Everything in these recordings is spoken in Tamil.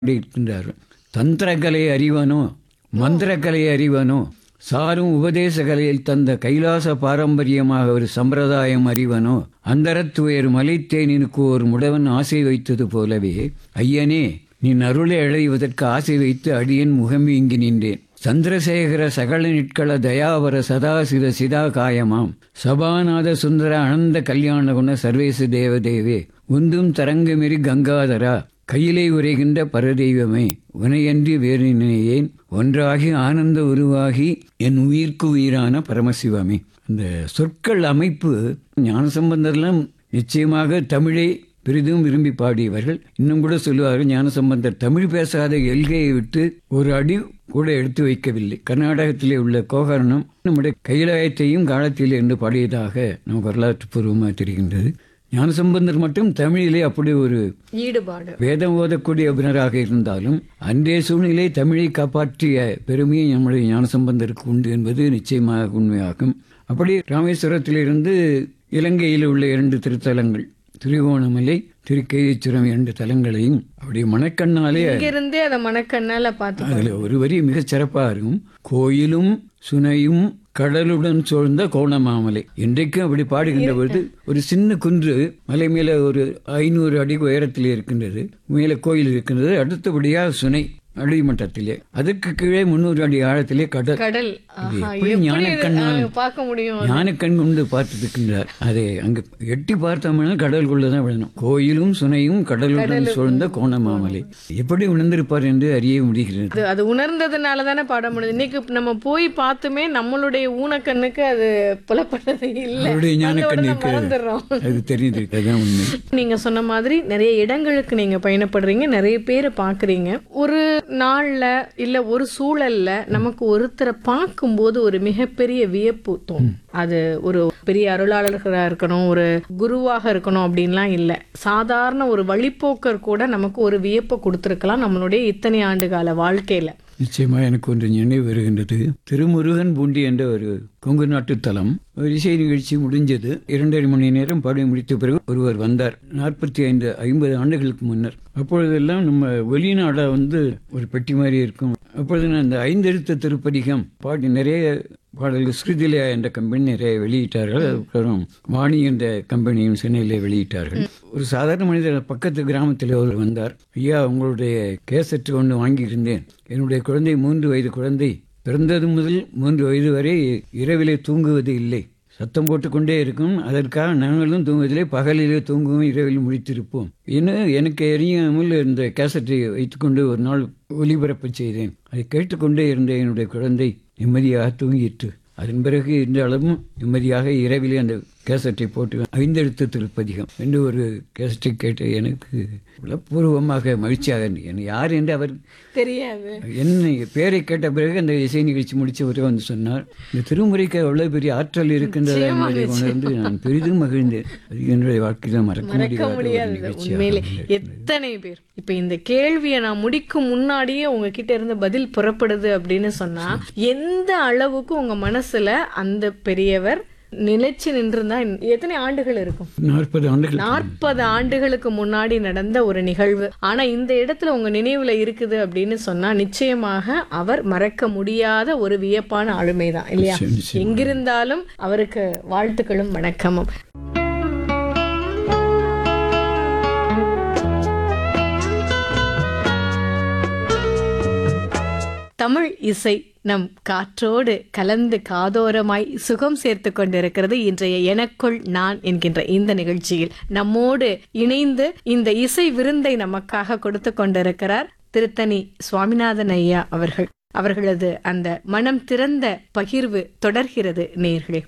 இருக்கின்றார் தந்திரக்கலை அறிவனோ மந்திரக்கலை அறிவனோ சாரும் உபதேச கலையில் தந்த கைலாச பாரம்பரியமாக ஒரு சம்பிரதாயம் அறிவனோ அந்தரத்துயர் மலைத்தேனினுக்கு ஒரு முடவன் ஆசை வைத்தது போலவே ஐயனே நீ அருளை அடைவதற்கு ஆசை வைத்து அடியன் முகமி இங்கு நின்றேன் சந்திரசேகர சகல நிட்கள தயாவர சதாசித சிதா காயமாம் சபாநாத சுந்தர அனந்த கல்யாண குண சர்வேச தேவதேவே உந்தும் தரங்கமெறி கங்காதரா கையிலே உரைகின்ற பரதெய்வமே உனையன்றி வேறு நினையேன் ஒன்றாகி ஆனந்த உருவாகி என் உயிர்க்கு உயிரான பரமசிவமே அந்த சொற்கள் அமைப்பு ஞானசம்பந்தர்லாம் நிச்சயமாக தமிழை பெரிதும் விரும்பி பாடியவர்கள் இன்னும் கூட சொல்லுவார்கள் ஞானசம்பந்தர் தமிழ் பேசாத எல்கையை விட்டு ஒரு அடி கூட எடுத்து வைக்கவில்லை கர்நாடகத்திலே உள்ள கோகர்ணம் நம்முடைய கைலாயத்தையும் காலத்தில் என்று பாடியதாக நமக்கு வரலாற்று பூர்வமாக தெரிகின்றது ஞானசம்பந்தர் மட்டும் தமிழிலே அப்படி ஒரு ஈடுபாடு வேதம் ஓதக்கூடியவராக இருந்தாலும் அன்றைய சூழ்நிலை தமிழை காப்பாற்றிய பெருமையை நம்முடைய ஞானசம்பந்தருக்கு உண்டு என்பது நிச்சயமாக உண்மையாகும் அப்படி ராமேஸ்வரத்திலிருந்து இலங்கையில் உள்ள இரண்டு திருத்தலங்கள் திருகோணமலை திருக்கேயச்சுரம் இரண்டு தலங்களையும் அப்படி மணக்கண்ணாலே இங்கிருந்தே அதை மனக்கண்ணால பார்த்து அதுல ஒரு வரி மிகச் சிறப்பாக இருக்கும் கோயிலும் சுனையும் கடலுடன் சூழ்ந்த கோணமாமலை இன்றைக்கும் அப்படி பாடுகின்ற பொழுது ஒரு சின்ன குன்று மலை மேல ஒரு ஐநூறு அடி உயரத்தில் இருக்கின்றது மேல கோயில் இருக்கின்றது அடுத்தபடியாக சுனை அடிமட்டத்திலே அதற்கு கீழே முன்னூறு அடி ஆழத்திலே கடல் கடல் இது ஆஹா, எப்படி எப்படி ஞானக்கண்ணால் அஹ், பார்க்க முடியும் ஞானக்கண் கொண்டு பார்த்திருக்கின்றார் அதை அங்கு எட்டி பார்த்தோம்னா கடலுக்குள்ள தான் விழணும் கோயிலும் சுனையும் கடலுடன் சூழ்ந்த கோணமாமலை எப்படி உணர்ந்திருப்பார் என்று அறிய முடிகிறது அது அது உணர்ந்ததுனால தானே பாட முடியுது இன்னைக்கு நம்ம போய் பார்த்துமே நம்மளுடைய ஊனக்கண்ணுக்கு அது புலப்பட்டது இல்ல அவருடைய ஞான வந்த உடனே கண்ணுக்கு மறந்துடுறோம் அது தெரியுது அதுதான் உண்மை நீங்க சொன்ன மாதிரி நிறைய இடங்களுக்கு நீங்க பயணப்படுறீங்க நிறைய பேரை பாக்குறீங்க ஒரு நாள்ல இல்ல ஒரு சூழல்ல நமக்கு ஒருத்தரை பார்க்கும்போது ஒரு மிகப்பெரிய வியப்பு தோணும் அது ஒரு பெரிய அருளாளர்களா இருக்கணும் ஒரு குருவாக இருக்கணும் அப்படின்லாம் இல்ல சாதாரண ஒரு வழிப்போக்கர் கூட நமக்கு ஒரு வியப்பை கொடுத்துருக்கலாம் நம்மளுடைய இத்தனை ஆண்டு கால வாழ்க்கையில நிச்சயமா எனக்கு ஒன்று நினைவு வருகின்றது திருமுருகன் பூண்டி என்ற ஒரு கொங்கு நாட்டு தலம் ஒரு இசை நிகழ்ச்சி முடிஞ்சது இரண்டரை மணி நேரம் பாடி முடித்த பிறகு ஒருவர் வந்தார் நாற்பத்தி ஐந்து ஐம்பது ஆண்டுகளுக்கு முன்னர் அப்பொழுதெல்லாம் நம்ம வெளிநாடா வந்து ஒரு பெட்டி மாதிரி இருக்கும் அப்பொழுது நான் அந்த ஐந்தெழுத்த திருப்பதிகம் பாடி நிறைய பாடல்கள் ஸ்ருதிலயா என்ற கம்பெனி நிறைய வெளியிட்டார்கள் அதுக்கப்புறம் வாணி என்ற கம்பெனியும் சென்னையிலே வெளியிட்டார்கள் ஒரு சாதாரண மனிதர் பக்கத்து கிராமத்தில் அவர் வந்தார் ஐயா உங்களுடைய கேசட் ஒன்று வாங்கியிருந்தேன் என்னுடைய குழந்தை மூன்று வயது குழந்தை பிறந்தது முதல் மூன்று வயது வரை இரவிலே தூங்குவது இல்லை சத்தம் போட்டுக்கொண்டே இருக்கும் அதற்காக நாங்களும் தூங்குவதிலே பகலிலே தூங்குவோம் இரவில் முடித்திருப்போம் இன்னும் எனக்கு எரியாமல் இந்த கேசட்டை வைத்துக்கொண்டு ஒரு நாள் ஒளிபரப்பு செய்தேன் அதை கேட்டுக்கொண்டே இருந்த என்னுடைய குழந்தை நிம்மதியாக தூங்கிட்டு அதன் பிறகு இன்றளவும் நிம்மதியாக இரவிலே அந்த கேசட்டை போட்டு ஐந்தெழுத்து திருப்பதிகம் என்று ஒரு கேசட்டை கேட்டு எனக்கு உளப்பூர்வமாக மகிழ்ச்சியாக இருந்தது. என்னை யார் என்று அவர் தெரியாது என்னை பேரை கேட்ட பிறகு அந்த இசை நிகழ்ச்சி முடிச்சவரே வந்து சொன்னார் இந்த திருமுறைக்கு அவ்வளவு பெரிய ஆற்றல் இருக்கின்றது என்பதை உணர்ந்து நான் பெரிதும் மகிழ்ந்தேன் அது என்னுடைய வாழ்க்கையில் மறக்க மறக்க முடியாத ஒரு முடியாது நிகழ்ச்சியாக உண்மையிலே இருந்தது. எத்தனை பேர் இப்ப இந்த கேள்வியை நான் முடிக்கும் முன்னாடியே உங்ககிட்ட இருந்து பதில் புறப்படுது அப்படின்னு சொன்னா எந்த அளவுக்கு உங்க மனசுல அந்த பெரியவர் நிலைச்சு நின்றிருந்தா எத்தனை ஆண்டுகள் இருக்கும் நாற்பது ஆண்டுகள் நாற்பது ஆண்டுகளுக்கு முன்னாடி நடந்த ஒரு நிகழ்வு ஆனா இந்த இடத்துல உங்க நினைவுல இருக்குது அப்படின்னு சொன்னா நிச்சயமாக அவர் மறக்க முடியாத ஒரு வியப்பான ஆளுமைதான் இல்லையா நிச்சயம், நிச்சயம். எங்கிருந்தாலும் அவருக்கு வாழ்த்துக்களும் வணக்கமும் தமிழ் இசை நம் காற்றோடு கலந்து காதோரமாய் சுகம் சேர்த்து கொண்டிருக்கிறது இன்றைய எனக்குள் நான் என்கின்ற இந்த நிகழ்ச்சியில் நம்மோடு இணைந்து இந்த இசை விருந்தை நமக்காக கொடுத்து கொண்டிருக்கிறார் திருத்தணி சுவாமிநாதன் ஐயா அவர்கள் அவர்களது அந்த மனம் திறந்த பகிர்வு தொடர்கிறது நேர்களே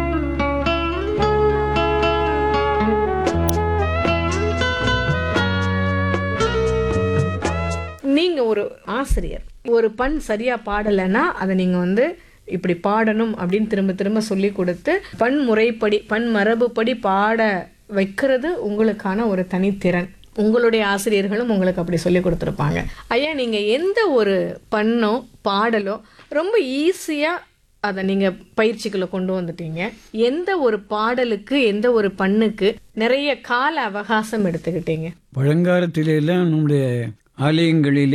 நீங்க ஒரு ஆசிரியர் ஒரு பண் சரியா பாடலைன்னா அதை நீங்க வந்து இப்படி பாடணும் அப்படின்னு திரும்ப திரும்ப சொல்லி கொடுத்து பண் முறைப்படி பண் மரபுப்படி பாட வைக்கிறது உங்களுக்கான ஒரு தனித்திறன் உங்களுடைய ஆசிரியர்களும் உங்களுக்கு அப்படி சொல்லி கொடுத்துருப்பாங்க ஐயா நீங்க எந்த ஒரு பண்ணோ பாடலோ ரொம்ப ஈஸியா அதை நீங்க பயிற்சிக்குள்ள கொண்டு வந்துட்டீங்க எந்த ஒரு பாடலுக்கு எந்த ஒரு பண்ணுக்கு நிறைய கால அவகாசம் எடுத்துக்கிட்டீங்க பழங்காலத்திலெல்லாம் நம்முடைய ஆலயங்களிலே